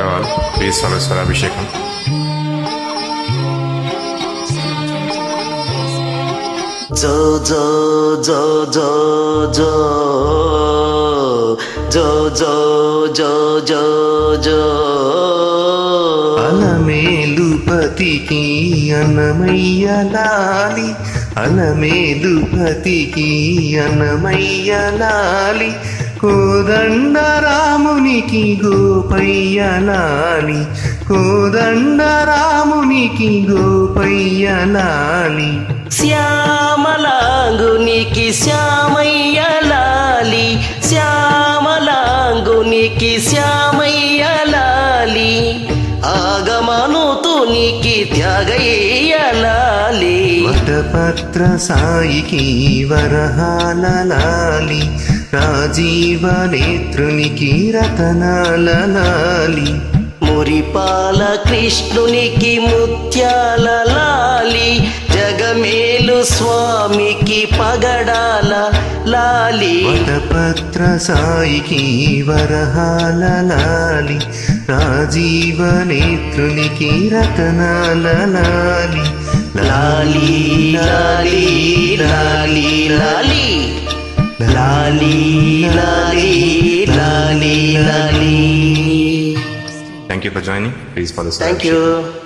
కావాలి please follow sir అభిషేకం జో జో జో జో జో జో జో జో జో జో అలమేలు పతికి అన్నమయ్య లాలి అలమేలు పతికి అన్నమయ్య లాలి కోదండ రామునికి గోపయ్య లాలి కోదండ రామునికి గోపయ్య లాలి శ్యామలాంగునికి శ్యామయ్య లాలి శ్యామలాంగునికి శ్యామయ్య లాలి ఆగమనుతునికి త్యాగయ్య లాలి వటపత్ర సాయికి వరహాల లాలి రాజీవ నేత్రునికి రతనాల లాలి మురిపాల కృష్ణునికి ముత్యాల లాలి జగమేలు స్వామికి పగడాల లాలి వటపత్ర సాయికి వరహాల లాలి రాజీవ నేత్రునికి రతనాల లాలి లాలి లాలి లాలి లాలి లాలి లాలి లాలి లాలి thank you for joining please follow sir thank you